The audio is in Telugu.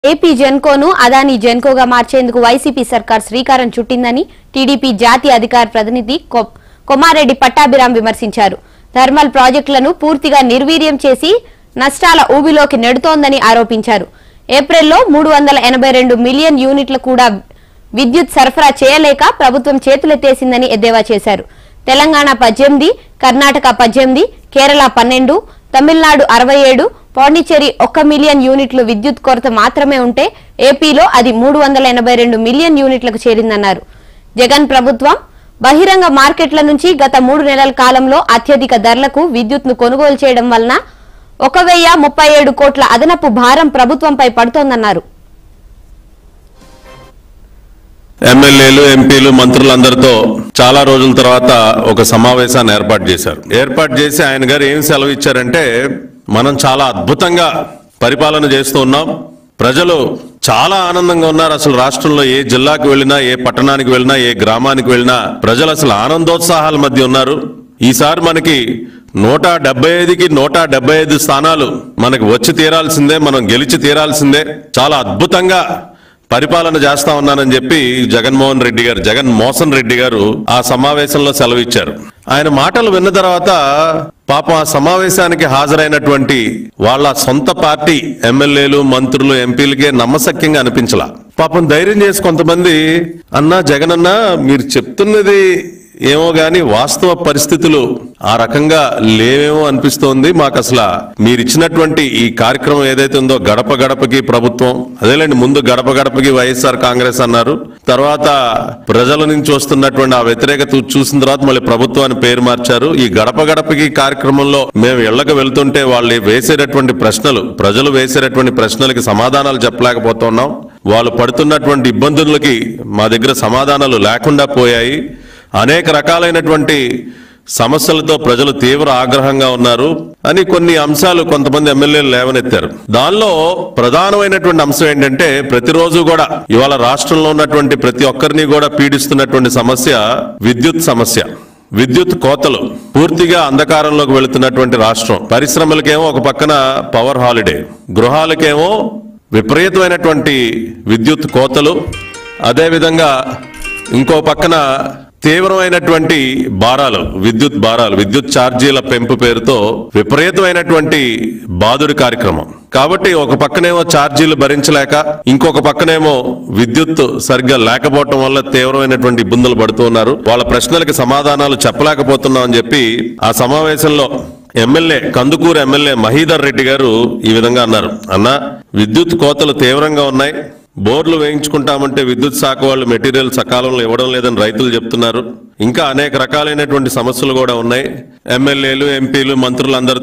ఏపీ జెన్కోను అదానీ జెన్కోగా మార్చేందుకు వైసీపీ సర్కార్ శ్రీకారం చుట్టిందని టీడీపీ జాతీయ అధికార ప్రతినిధి కొ- కొమారెడ్డి పట్టాభిరాం విమర్శించారు థర్మల్ ప్రాజెక్టులను పూర్తిగా నిర్వీర్యం చేసి నష్టాల ఊబిలోకి నెడుతోందని ఆరోపించారు ఏప్రిల్లో మూడు వందల ఎనభై రెండు మిలియన్ యూనిట్లు కూడా విద్యుత్ సరఫరా చేయలేక ప్రభుత్వం చేతులెత్తేసిందని ఎద్దేవా చేశారు తెలంగాణ పద్దెనిమిది కర్ణాటక పద్దెనిమిది కేరళ పన్నెండు తమిళనాడు అరవై ఏడు పాండిచ్చేరి ఒక్క మిలియన్ యూనిట్లు విద్యుత్ కొరత మాత్రమే ఉంటే ఏపీలో అది మూడు వందల ఎనభై రెండు మిలియన్ యూనిట్లకు చేరిందన్నారు జగన్ ప్రభుత్వం బహిరంగ మార్కెట్ల నుంచి గత మూడు నెలల కాలంలో అత్యధిక ధరలకు విద్యుత్ను కొనుగోలు చేయడం వలన ఒక వెయ్యి ముప్పై ఏడు కోట్ల అదనపు భారం ప్రభుత్వంపై పడుతోందన్నారు ఎమ్మెల్యేలు ఎంపీలు మంత్రులందరితో చాలా రోజుల తర్వాత ఒక సమావేశాన్ని ఏర్పాటు చేశారు ఏర్పాటు చేసి ఆయన గారు ఏం సెలవు ఇచ్చారంటే మనం చాలా అద్భుతంగా పరిపాలన చేస్తూ ఉన్నాం ప్రజలు చాలా ఆనందంగా ఉన్నారు అసలు రాష్ట్రంలో ఏ జిల్లాకు వెళ్ళినా ఏ పట్టణానికి వెళ్ళినా ఏ గ్రామానికి వెళ్ళినా ప్రజలు అసలు ఆనందోత్సాహాల మధ్య ఉన్నారు ఈసారి మనకి నూట డెబ్బై ఐదుకి నూట డెబ్బై ఐదు స్థానాలు మనకి వచ్చి తీరాల్సిందే మనం గెలిచి తీరాల్సిందే చాలా అద్భుతంగా పరిపాలన చేస్తా ఉన్నానని చెప్పి జగన్మోహన్ రెడ్డి గారు జగన్ మోహన్ రెడ్డి గారు ఆ సమావేశంలో సెలవిచ్చారు ఆయన మాటలు విన్న తర్వాత పాపం ఆ సమావేశానికి హాజరైనటువంటి వాళ్ళ సొంత పార్టీ ఎమ్మెల్యేలు మంత్రులు ఎంపీలకే నమ్మశక్యంగా అనిపించలా పాపం ధైర్యం చేసి కొంతమంది అన్నా జగన్ అన్నా మీరు చెప్తున్నది ఏమో గాని వాస్తవ పరిస్థితులు ఆ రకంగా లేవేమో అనిపిస్తోంది మాకు అసలు మీరు ఇచ్చినటువంటి ఈ కార్యక్రమం ఏదైతే ఉందో గడప గడపకి ప్రభుత్వం అదేలేండి ముందు గడప గడపకి వైఎస్ఆర్ కాంగ్రెస్ అన్నారు తర్వాత ప్రజల నుంచి వస్తున్నటువంటి ఆ వ్యతిరేకత చూసిన తర్వాత మళ్ళీ ప్రభుత్వాన్ని పేరు మార్చారు ఈ గడప గడపకి కార్యక్రమంలో మేము ఇళ్లకు వెళ్తుంటే వాళ్ళు వేసేటటువంటి ప్రశ్నలు ప్రజలు వేసేటటువంటి ప్రశ్నలకి సమాధానాలు చెప్పలేకపోతున్నాం వాళ్ళు పడుతున్నటువంటి ఇబ్బందులకి మా దగ్గర సమాధానాలు లేకుండా పోయాయి అనేక రకాలైనటువంటి సమస్యలతో ప్రజలు తీవ్ర ఆగ్రహంగా ఉన్నారు అని కొన్ని అంశాలు కొంతమంది ఎమ్మెల్యేలు లేవనెత్తారు దానిలో ప్రధానమైనటువంటి అంశం ఏంటంటే ప్రతిరోజు కూడా ఇవాళ రాష్ట్రంలో ఉన్నటువంటి ప్రతి ఒక్కరిని కూడా పీడిస్తున్నటువంటి సమస్య విద్యుత్ సమస్య విద్యుత్ కోతలు పూర్తిగా అంధకారంలోకి వెళుతున్నటువంటి రాష్ట్రం పరిశ్రమలకేమో ఒక పక్కన పవర్ హాలిడే గృహాలకేమో విపరీతమైనటువంటి విద్యుత్ కోతలు అదేవిధంగా ఇంకో పక్కన తీవ్రమైనటువంటి భారాలు విద్యుత్ భారాలు విద్యుత్ ఛార్జీల పెంపు పేరుతో విపరీతమైనటువంటి బాదుడి కార్యక్రమం కాబట్టి ఒక పక్కనేమో ఛార్జీలు భరించలేక ఇంకొక పక్కనేమో విద్యుత్ సరిగ్గా లేకపోవటం వల్ల తీవ్రమైనటువంటి ఇబ్బందులు పడుతూ ఉన్నారు వాళ్ళ ప్రశ్నలకి సమాధానాలు చెప్పలేకపోతున్నాం అని చెప్పి ఆ సమావేశంలో ఎమ్మెల్యే కందుకూరు ఎమ్మెల్యే మహీధర్ రెడ్డి గారు ఈ విధంగా అన్నారు అన్న విద్యుత్ కోతలు తీవ్రంగా ఉన్నాయి బోర్లు వేయించుకుంటామంటే విద్యుత్ శాఖ వాళ్ళు మెటీరియల్ సకాలంలో ఇవ్వడం లేదని రైతులు చెప్తున్నారు ఇంకా అనేక రకాలైనటువంటి సమస్యలు కూడా ఉన్నాయి ఎమ్మెల్యేలు ఎంపీలు మంత్రులందరూ